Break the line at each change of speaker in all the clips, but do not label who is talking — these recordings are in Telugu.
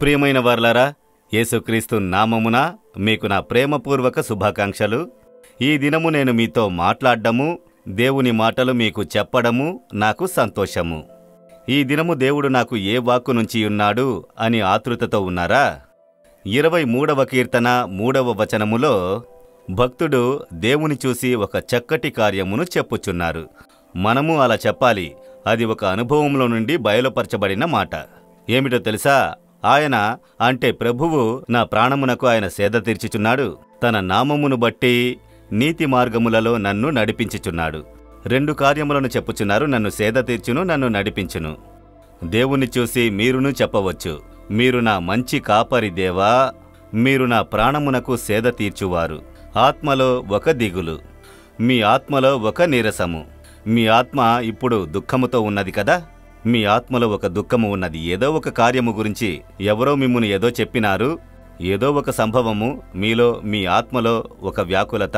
ప్రియమైన వార్లారా యేసుక్రీస్తు నామమున మీకు నా ప్రేమపూర్వక శుభాకాంక్షలు ఈ దినము నేను మీతో మాట్లాడ్డము దేవుని మాటలు మీకు చెప్పడము నాకు సంతోషము ఈ దినము దేవుడు నాకు ఏ వాక్కు నుంచి ఉన్నాడు అని ఆతృతతో ఉన్నారా ఇరవై మూడవ కీర్తన మూడవ వచనములో భక్తుడు దేవుని చూసి ఒక చక్కటి కార్యమును చెప్పుచున్నారు మనము అలా చెప్పాలి అది ఒక అనుభవంలో నుండి బయలుపరచబడిన మాట ఏమిటో తెలుసా ఆయన అంటే ప్రభువు నా ప్రాణమునకు ఆయన సేద తీర్చుచున్నాడు తన నామమును బట్టి నీతి మార్గములలో నన్ను నడిపించుచున్నాడు రెండు కార్యములను చెప్పుచున్నారు నన్ను సేద తీర్చును నన్ను నడిపించును దేవుని చూసి మీరును చెప్పవచ్చు మీరు నా మంచి కాపరి దేవా మీరు నా ప్రాణమునకు సేద తీర్చువారు ఆత్మలో ఒక దిగులు మీ ఆత్మలో ఒక నీరసము మీ ఆత్మ ఇప్పుడు దుఃఖముతో ఉన్నది కదా మీ ఆత్మలో ఒక దుఃఖము ఉన్నది ఏదో ఒక కార్యము గురించి ఎవరో మిమ్మును ఏదో చెప్పినారు ఏదో ఒక సంభవము మీలో మీ ఆత్మలో ఒక వ్యాకులత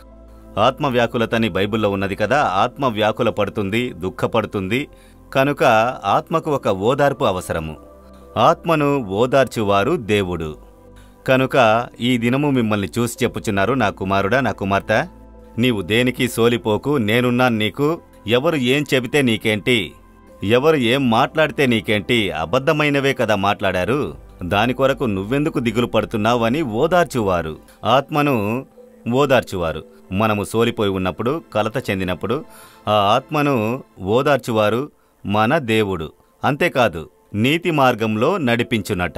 ఆత్మ వ్యాకులతని బైబిల్లో ఉన్నది కదా ఆత్మ వ్యాకుల పడుతుంది దుఃఖపడుతుంది కనుక ఆత్మకు ఒక ఓదార్పు అవసరము ఆత్మను ఓదార్చువారు దేవుడు కనుక ఈ దినము మిమ్మల్ని చూసి చెప్పుచున్నారు నా కుమారుడా నా కుమార్తె నీవు దేనికి సోలిపోకు నేనున్నాను నీకు ఎవరు ఏం చెబితే నీకేంటి ఎవరు ఏం మాట్లాడితే నీకేంటి అబద్ధమైనవే కదా మాట్లాడారు దాని కొరకు నువ్వెందుకు దిగులు పడుతున్నావు అని ఓదార్చువారు ఆత్మను ఓదార్చువారు మనము సోలిపోయి ఉన్నప్పుడు కలత చెందినప్పుడు ఆ ఆత్మను ఓదార్చువారు మన దేవుడు అంతేకాదు నీతి మార్గంలో నడిపించునట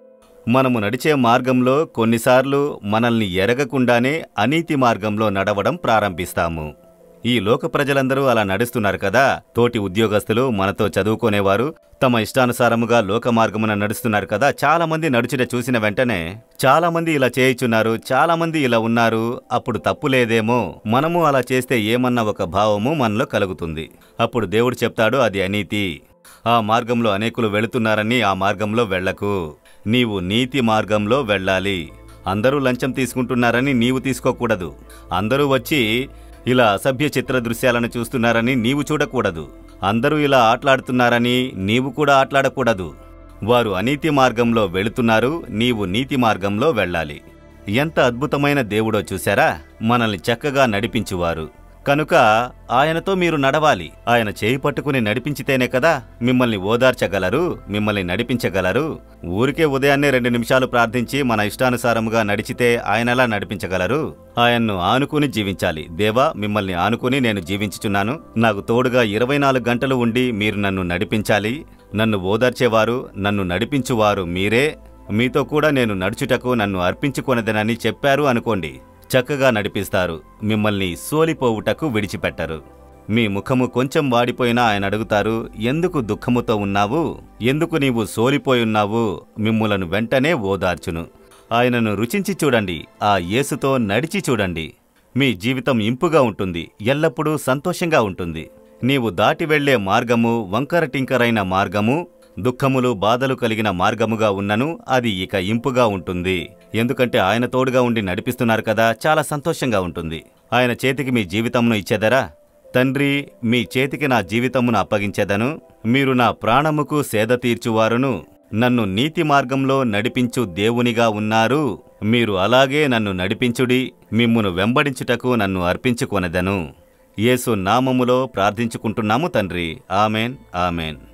మనము నడిచే మార్గంలో కొన్నిసార్లు మనల్ని ఎరగకుండానే అనీతి మార్గంలో నడవడం ప్రారంభిస్తాము ఈ లోక ప్రజలందరూ అలా నడుస్తున్నారు కదా తోటి ఉద్యోగస్తులు మనతో చదువుకునేవారు తమ ఇష్టానుసారముగా లోక మార్గమున నడుస్తున్నారు కదా చాలా మంది నడుచుట చూసిన వెంటనే చాలా మంది ఇలా చేయుచున్నారు చాలా మంది ఇలా ఉన్నారు అప్పుడు తప్పు లేదేమో మనము అలా చేస్తే ఏమన్న ఒక భావము మనలో కలుగుతుంది అప్పుడు దేవుడు చెప్తాడు అది అనీతి ఆ మార్గంలో అనేకులు వెళుతున్నారని ఆ మార్గంలో వెళ్ళకు నీవు నీతి మార్గంలో వెళ్ళాలి అందరూ లంచం తీసుకుంటున్నారని నీవు తీసుకోకూడదు అందరూ వచ్చి ఇలా అసభ్య చిత్ర దృశ్యాలను చూస్తున్నారని నీవు చూడకూడదు అందరూ ఇలా ఆటలాడుతున్నారని నీవు కూడా ఆటలాడకూడదు వారు అనీతి మార్గంలో వెళుతున్నారు నీవు నీతి మార్గంలో వెళ్ళాలి ఎంత అద్భుతమైన దేవుడో చూశారా మనల్ని చక్కగా నడిపించువారు కనుక ఆయనతో మీరు నడవాలి ఆయన చేయి పట్టుకుని నడిపించితేనే కదా మిమ్మల్ని ఓదార్చగలరు మిమ్మల్ని నడిపించగలరు ఊరికే ఉదయాన్నే రెండు నిమిషాలు ప్రార్థించి మన ఇష్టానుసారముగా నడిచితే ఆయనలా నడిపించగలరు ఆయన్ను ఆనుకుని జీవించాలి దేవా మిమ్మల్ని ఆనుకుని నేను జీవించుచున్నాను నాకు తోడుగా ఇరవై నాలుగు గంటలు ఉండి మీరు నన్ను నడిపించాలి నన్ను ఓదార్చేవారు నన్ను నడిపించువారు మీరే మీతో కూడా నేను నడుచుటకు నన్ను అర్పించుకొనదనని చెప్పారు అనుకోండి చక్కగా నడిపిస్తారు మిమ్మల్ని సోలిపోవుటకు విడిచిపెట్టరు మీ ముఖము కొంచెం వాడిపోయినా ఆయన అడుగుతారు ఎందుకు దుఃఖముతో ఉన్నావు ఎందుకు నీవు సోలిపోయున్నావు మిమ్ములను వెంటనే ఓదార్చును ఆయనను రుచించి చూడండి ఆ యేసుతో నడిచి చూడండి మీ జీవితం ఇంపుగా ఉంటుంది ఎల్లప్పుడూ సంతోషంగా ఉంటుంది నీవు దాటి వెళ్లే మార్గము వంకర టింకరైన మార్గము దుఃఖములు బాధలు కలిగిన మార్గముగా ఉన్నను అది ఇక ఇంపుగా ఉంటుంది ఎందుకంటే ఆయన తోడుగా ఉండి నడిపిస్తున్నారు కదా చాలా సంతోషంగా ఉంటుంది ఆయన చేతికి మీ జీవితమును ఇచ్చేదరా తండ్రి మీ చేతికి నా జీవితమును అప్పగించెదను మీరు నా ప్రాణముకు సేద తీర్చువారును నన్ను నీతి మార్గంలో నడిపించు దేవునిగా ఉన్నారు మీరు అలాగే నన్ను నడిపించుడి మిమ్మును వెంబడించుటకు నన్ను అర్పించుకొనెదను యేసు నామములో ప్రార్థించుకుంటున్నాము తండ్రి ఆమెన్ ఆమెన్